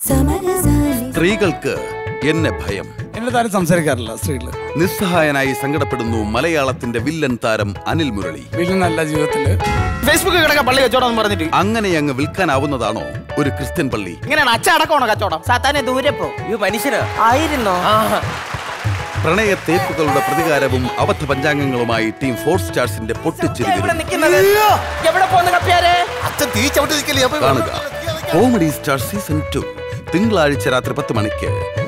സ്ത്രീകൾക്ക് എന്നെ ഭയം എന്നെ താരം സംസാരിക്കാറില്ല സ്ത്രീകള് നിസ്സഹായനായി സങ്കടപ്പെടുന്നു മലയാളത്തിന്റെ വില്ലൻ താരം അനിൽ മുരളി വില്ലനല്ല ജീവിതത്തില് ഫേസ്ബുക്കിൽ കിടക്കാൻ പള്ളി കച്ചവടം എന്ന് പറഞ്ഞിട്ട് അങ്ങനെ അങ്ങ് വിൽക്കാനാവുന്നതാണോ ഒരു ക്രിസ്ത്യൻ പള്ളി ഇങ്ങനെയാണ് അച്ഛ അടക്കമാണോ കച്ചവടം സാത്താനെ ദൂരെ പോ ഈ മനുഷ്യന് ആയിരുന്നോ പ്രണയ തേക്കുകളുടെ പ്രതികാരവും അബദ്ധ പഞ്ചാംഗങ്ങളുമായി ടീം ഫോർ സ്റ്റാർസിന്റെ പൊട്ടിച്ചിരി ഇവിടെ വരും. നിൽക്കുന്നത് എവിടെ പോന്ന് കപ്പ്യാരെ അച്ഛൻ തീ ചവിട്ടി നിൽക്കില്ലേ അപ്പൊ കാണുക കോമഡി സ്റ്റാർ സീസൺ ടു തിങ്കളാഴ്ച രാത്രി പത്ത് മണിക്ക്